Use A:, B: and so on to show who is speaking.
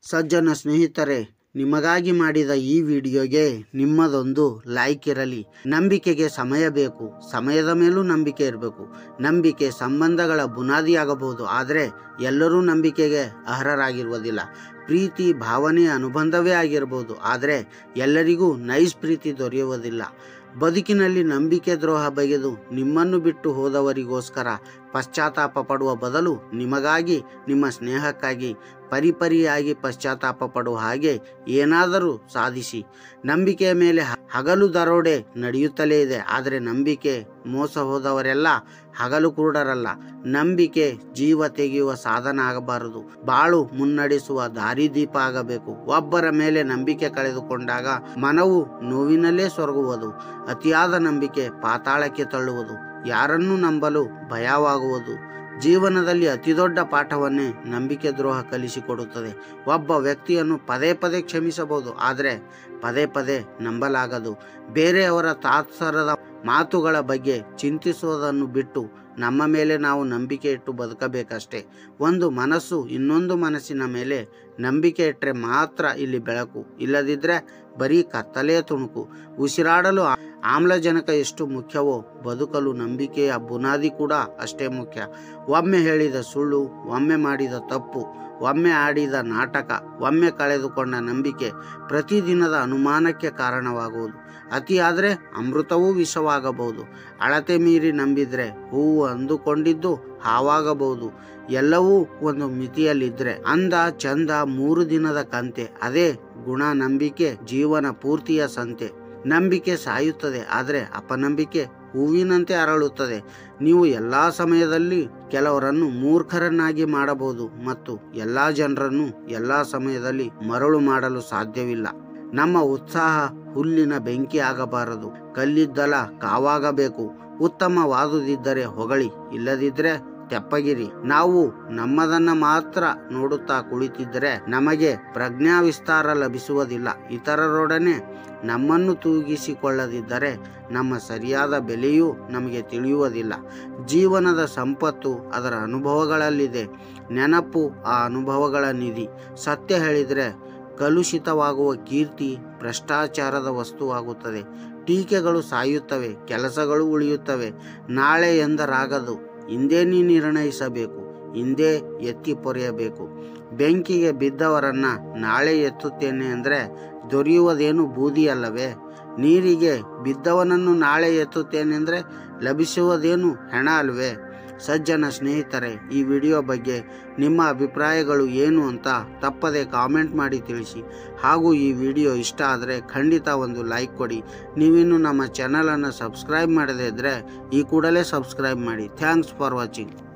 A: ಸಜ್ಜನ ಸ್ನೇಹಿತರೆ ನಿಮಗಾಗಿ ಮಾಡಿದ ಈ ವಿಡಿಯೋಗೆ ನಿಮ್ಮದೊಂದು ಲೈಕ್ ಇರಲಿ ನಂಬಿಕೆಗೆ ಸಮಯ ಬೇಕು ಸಮಯದ ಮೇಲೂ ನಂಬಿಕೆ ಇರಬೇಕು ನಂಬಿಕೆ ಸಂಬಂಧಗಳ ಬುನಾದಿಯಾಗಬಹುದು ಆದರೆ ಎಲ್ಲರೂ ನಂಬಿಕೆಗೆ ಅರ್ಹರಾಗಿರುವುದಿಲ್ಲ ಪ್ರೀತಿ ಭಾವನೆಯ ಅನುಬಂಧವೇ ಆಗಿರಬಹುದು ಆದರೆ ಎಲ್ಲರಿಗೂ ನೈಸ್ ಪ್ರೀತಿ ದೊರೆಯುವುದಿಲ್ಲ ಬದುಕಿನಲ್ಲಿ ನಂಬಿಕೆ ದ್ರೋಹ ಬಗೆದು ನಿಮ್ಮನ್ನು ಬಿಟ್ಟು ಹೋದವರಿಗೋಸ್ಕರ ಪಶ್ಚಾತ್ತಾಪ ಪಡುವ ಬದಲು ನಿಮಗಾಗಿ ನಿಮ್ಮ ಸ್ನೇಹಕ್ಕಾಗಿ ಪರಿಪರಿಯಾಗಿ ಪಶ್ಚಾತ್ತಾಪ ಪಡುವ ಹಾಗೆ ಏನಾದರೂ ಸಾಧಿಸಿ ನಂಬಿಕೆಯ ಮೇಲೆ ಹ- ಹಗಲು ದರೋಡೆ ನಡೆಯುತ್ತಲೇ ಇದೆ ಆದರೆ ನಂಬಿಕೆ ಮೋಸ ಹೋದವರೆಲ್ಲ ಹಗಲು ಕುರುಡರಲ್ಲ ನಂಬಿಕೆ ಜೀವ ತೆಗೆಯುವ ಸಾಧನ ಆಗಬಾರದು ಬಾಳು ಮುನ್ನಡೆಸುವ ದಾರಿದೀಪ ಆಗಬೇಕು ಒಬ್ಬರ ಮೇಲೆ ನಂಬಿಕೆ ಕಳೆದುಕೊಂಡಾಗ ಮನವು ನೋವಿನಲ್ಲೇ ಸೊರಗುವುದು ಅತಿಯಾದ ನಂಬಿಕೆ ಪಾತಾಳಕ್ಕೆ ತಳ್ಳುವುದು ಯಾರನ್ನೂ ನಂಬಲು ಭಯವಾಗುವುದು ಜೀವನದಲ್ಲಿ ಅತಿದೊಡ್ಡ ಪಾಠವನ್ನೇ ನಂಬಿಕೆ ದ್ರೋಹ ಕಲಿಸಿಕೊಡುತ್ತದೆ ಒಬ್ಬ ವ್ಯಕ್ತಿಯನ್ನು ಪದೇ ಪದೇ ಕ್ಷಮಿಸಬಹುದು ಆದರೆ ಪದೇ ಪದೇ ನಂಬಲಾಗದು ಬೇರೆಯವರ ತಾತ್ಸರದ ಮಾತುಗಳ ಬಗ್ಗೆ ಚಿಂತಿಸುವುದನ್ನು ಬಿಟ್ಟು ನಮ್ಮ ಮೇಲೆ ನಾವು ನಂಬಿಕೆ ಇಟ್ಟು ಬದುಕಬೇಕಷ್ಟೇ ಒಂದು ಮನಸ್ಸು ಇನ್ನೊಂದು ಮನಸ್ಸಿನ ಮೇಲೆ ನಂಬಿಕೆ ಇಟ್ಟರೆ ಮಾತ್ರ ಇಲ್ಲಿ ಬೆಳಕು ಇಲ್ಲದಿದ್ದರೆ ಬರೀ ಕತ್ತಲೆಯ ತುಣುಕು ಉಸಿರಾಡಲು ಆ- ಆಮ್ಲಜನಕ ಎಷ್ಟು ಮುಖ್ಯವೋ ಬದುಕಲು ನಂಬಿಕೆಯ ಬುನಾದಿ ಕೂಡ ಅಷ್ಟೇ ಮುಖ್ಯ ಒಮ್ಮೆ ಹೇಳಿದ ಸುಳ್ಳು ಒಮ್ಮೆ ಮಾಡಿದ ತಪ್ಪು ಒಮ್ಮೆ ಆಡಿದ ನಾಟಕ ಒಮ್ಮೆ ಕಳೆದುಕೊಂಡ ನಂಬಿಕೆ ಪ್ರತಿದಿನದ ಅನುಮಾನಕ್ಕೆ ಕಾರಣವಾಗುವುದು ಅತಿಯಾದರೆ ಅಮೃತವೂ ವಿಷವಾಗಬಹುದು ಅಳತೆ ಮೀರಿ ನಂಬಿದ್ರೆ ಹೂವು ಅಂದುಕೊಂಡಿದ್ದು ಹಾವಾಗಬಹುದು ಎಲ್ಲವೂ ಒಂದು ಮಿತಿಯಲ್ಲಿದ್ರೆ ಅಂದ ಚಂದ ಮೂರು ದಿನದ ಕಂತೆ ಅದೇ ಗುಣ ನಂಬಿಕೆ ಜೀವನ ಪೂರ್ತಿಯ ಸಂತೆ ನಂಬಿಕೆ ಸಾಯುತ್ತದೆ ಆದರೆ ಅಪನಂಬಿಕೆ ಹೂವಿನಂತೆ ಅರಳುತ್ತದೆ ನೀವು ಎಲ್ಲ ಸಮಯದಲ್ಲಿ ಕೆಲವರನ್ನು ಮೂರ್ಖರನ್ನಾಗಿ ಮಾಡಬಹುದು ಮತ್ತು ಎಲ್ಲ ಜನರನ್ನು ಎಲ್ಲ ಸಮಯದಲ್ಲಿ ಮರಳು ಮಾಡಲು ಸಾಧ್ಯವಿಲ್ಲ ನಮ್ಮ ಉತ್ಸಾಹ ಹುಲ್ಲಿನ ಬೆಂಕಿ ಆಗಬಾರದು ಕಲ್ಲಿದ್ದಲ ಕಾವಾಗಬೇಕು ಉತ್ತಮವಾದುದಿದ್ದರೆ ಹೊಗಳಿ ಇಲ್ಲದಿದ್ದರೆ ತೆಪ್ಪಗಿರಿ ನಾವು ನಮ್ಮದನ್ನ ಮಾತ್ರ ನೋಡುತ್ತಾ ಕುಳಿತಿದ್ದರೆ ನಮಗೆ ಪ್ರಜ್ಞಾ ವಿಸ್ತಾರ ಲಭಿಸುವುದಿಲ್ಲ ಇತರರೊಡನೆ ನಮ್ಮನ್ನು ತೂಗಿಸಿಕೊಳ್ಳದಿದ್ದರೆ ನಮ್ಮ ಸರಿಯಾದ ಬೆಲೆಯೂ ನಮಗೆ ತಿಳಿಯುವುದಿಲ್ಲ ಜೀವನದ ಸಂಪತ್ತು ಅದರ ಅನುಭವಗಳಲ್ಲಿದೆ ನೆನಪು ಆ ಅನುಭವಗಳ ನಿಧಿ ಸತ್ಯ ಹೇಳಿದರೆ ಕಲುಷಿತವಾಗುವ ಕೀರ್ತಿ ಭ್ರಷ್ಟಾಚಾರದ ವಸ್ತುವಾಗುತ್ತದೆ ಟೀಕೆಗಳು ಸಾಯುತ್ತವೆ ಕೆಲಸಗಳು ಉಳಿಯುತ್ತವೆ ನಾಳೆ ಎಂದರಾಗದು ಇಂದೇ ನೀ ನಿರ್ಣಯಿಸಬೇಕು ಇಂದೇ ಎತ್ತಿ ಪೊರೆಯಬೇಕು ಬೆಂಕಿಗೆ ಬಿದ್ದವರನ್ನ ನಾಳೆ ಎತ್ತುತ್ತೇನೆ ಅಂದರೆ ದೊರೆಯುವುದೇನು ಬೂದಿಯಲ್ಲವೇ ನೀರಿಗೆ ಬಿದ್ದವನನ್ನು ನಾಳೆ ಎತ್ತುತ್ತೇನೆ ಅಂದರೆ ಲಭಿಸುವುದೇನು ಹೆಣ ಅಲ್ವೇ ಸಜ್ಜನ ಸ್ನೇಹಿತರೆ ಈ ವಿಡಿಯೋ ಬಗ್ಗೆ ನಿಮ್ಮ ಅಭಿಪ್ರಾಯಗಳು ಏನು ಅಂತ ತಪ್ಪದೆ ಕಾಮೆಂಟ್ ಮಾಡಿ ತಿಳಿಸಿ ಹಾಗೂ ಈ ವಿಡಿಯೋ ಇಷ್ಟ ಆದರೆ ಖಂಡಿತ ಒಂದು ಲೈಕ್ ಕೊಡಿ ನೀವಿನ್ನು ನಮ್ಮ ಚಾನಲನ್ನು ಸಬ್ಸ್ಕ್ರೈಬ್ ಮಾಡದೇ ಇದ್ದರೆ ಈ ಕೂಡಲೇ ಸಬ್ಸ್ಕ್ರೈಬ್ ಮಾಡಿ ಥ್ಯಾಂಕ್ಸ್ ಫಾರ್ ವಾಚಿಂಗ್